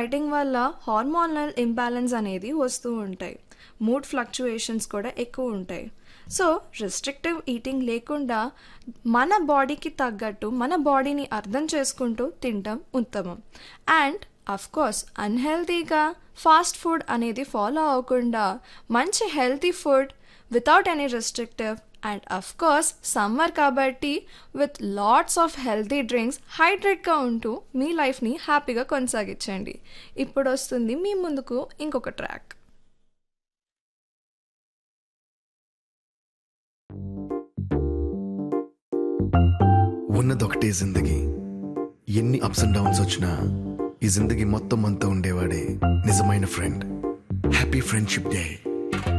dieting వల్ల hormonal imbalance అనేది వస్తూ ఉంటాయి మూడ్ ఫ్లక్చుయేషన్స్ కూడా ఎక్కువ ఉంటాయి సో రెస్ట్రిక్టివ్ ఈటింగ్ లేకుండా మన బాడీకి తగ్గట్టు మన బాడీని అర్థం చేసుకుంటూ తినటం ఉత్తమం అండ్ అఫ్ కోర్స్ అన్హెల్తీగా ఫాస్ట్ ఫుడ్ అనేది ఫాలో అవ్వకుండా మంచి healthy food without any restrictive and of course summer కాబట్టి with lots of healthy drinks హైడ్రేట్గా ఉంటూ మీ లైఫ్ని హ్యాపీగా కొనసాగించండి ఇప్పుడు వస్తుంది మీ ముందుకు ఇంకొక ట్రాక్ ఉన్నదొకటే జిందగీ ఎన్ని అప్స్ అండ్ డౌన్స్ వచ్చినా ఈ జిందగీ మొత్తం అంతా ఉండేవాడే నిజమైన ఫ్రెండ్ హ్యాపీ ఫ్రెండ్షిప్ డే